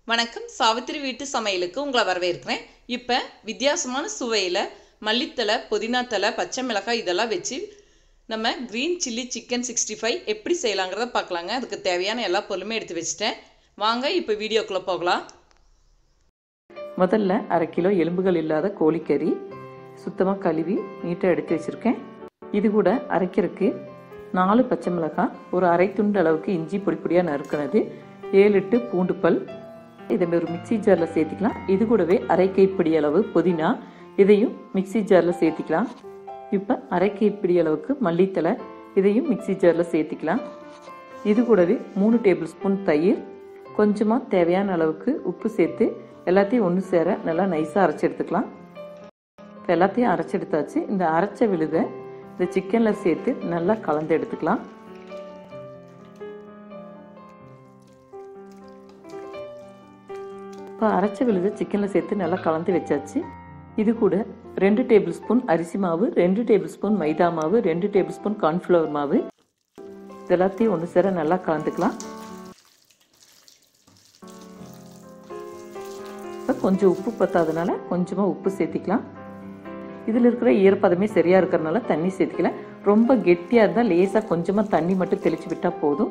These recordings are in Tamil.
வணக்கம் சாவித்திரி வீட்டு சமையலுக்கு உங்களை வரவேற்கிறேன் இப்போ வித்தியாசமான சுவையில் மல்லித்தலை புதினா தலை பச்சை மிளகாய் இதெல்லாம் வச்சு நம்ம green chilli chicken sixty five எப்படி செய்யலாங்கிறத பார்க்கலாங்க அதுக்கு தேவையான எல்லா பொருளுமே எடுத்து வச்சுட்டேன் வாங்க இப்போ வீடியோக்குள்ளே போகலாம் முதல்ல அரை கிலோ எலும்புகள் இல்லாத கோழிக்கறி சுத்தமாக கழுவி நீட்டாக எடுத்து வச்சுருக்கேன் இது கூட அரைக்கிறதுக்கு நாலு பச்சை மிளகாய் ஒரு அரை துண்டு அளவுக்கு இஞ்சி பொடி பொடியாக நறுக்கினது ஏழு எட்டு பூண்டு பல் இதை ஒரு மிக்சி ஜாரில் சேர்த்திக்கலாம் இது கூடவே அரை கைப்பிடி அளவு புதினா இதையும் மிக்சி ஜாரில் சேர்த்திக்கலாம் இப்போ அரை கைப்பிடி அளவுக்கு மல்லித்தலை இதையும் மிக்சி ஜாரில் சேர்த்திக்கலாம் இது கூடவே மூணு டேபிள் ஸ்பூன் தயிர் கொஞ்சமாக தேவையான அளவுக்கு உப்பு சேர்த்து எல்லாத்தையும் ஒன்று சேர நல்லா நைஸாக அரைச்சி எடுத்துக்கலாம் இப்போ எல்லாத்தையும் அரைச்சி எடுத்தாச்சு இந்த அரைச்ச விழுதை இந்த சிக்கனில் சேர்த்து நல்லா கலந்து எடுத்துக்கலாம் இப்போ அரைச்ச விழுதை சிக்கனில் சேர்த்து நல்லா கலந்து வச்சாச்சு இது கூட ரெண்டு டேபிள் ஸ்பூன் அரிசி மாவு ரெண்டு டேபிள் ஸ்பூன் மைதா மாவு ரெண்டு டேபிள் ஸ்பூன் கார்ன்ஃப்ளவர் மாவு இது எல்லாத்தையும் ஒன்று சேர நல்லா கலந்துக்கலாம் இப்போ கொஞ்சம் உப்பு பத்தாதனால கொஞ்சமாக உப்பு சேர்த்திக்கலாம் இதில் இருக்கிற ஈரப்பதமே சரியாக இருக்கிறனால தண்ணி சேர்த்திக்கல ரொம்ப கெட்டியாக இருந்தால் லேசாக கொஞ்சமாக தண்ணி மட்டும் தெளித்து விட்டால் போதும்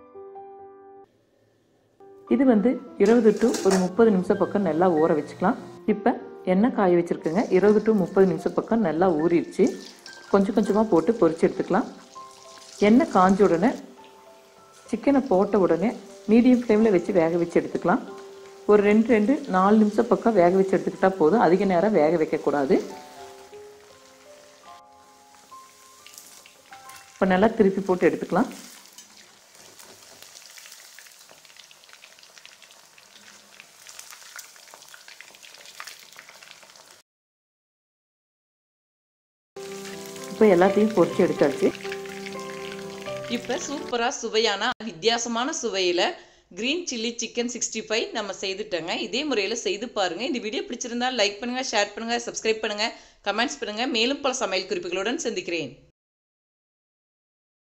இது வந்து இருபது டு ஒரு முப்பது நிமிஷம் பக்கம் நல்லா ஊற வச்சுக்கலாம் இப்போ எண்ணெய் காய வச்சுருக்குங்க இருபது டு முப்பது நிமிஷம் பக்கம் நல்லா ஊறிடுச்சு கொஞ்சம் கொஞ்சமாக போட்டு பொரிச்சு எடுத்துக்கலாம் எண்ணெய் காஞ்ச உடனே சிக்கனை போட்ட உடனே மீடியம் ஃப்ளேமில் வச்சு வேக வச்சு எடுத்துக்கலாம் ஒரு ரெண்டு ரெண்டு நாலு நிமிஷம் பக்கம் வேக வச்சு எடுத்துக்கிட்டால் போதும் அதிக நேரம் வேக வைக்கக்கூடாது இப்போ நல்லா திருப்பி போட்டு எடுத்துக்கலாம் இப்போ எல்லாத்தையும் பொரிச்சு எடுத்தாச்சு இப்போ சூப்பராக சுவையான வித்தியாசமான சுவையில் green chilli chicken sixty five நம்ம செய்துட்டோங்க இதே முறையில் செய்து பாருங்கள் இந்த வீடியோ பிடிச்சிருந்தா லைக் பண்ணுங்கள் ஷேர் பண்ணுங்கள் சப்ஸ்கிரைப் பண்ணுங்கள் கமெண்ட்ஸ் பண்ணுங்கள் மேலும் பல சமையல் குறிப்புகளுடன் சந்திக்கிறேன்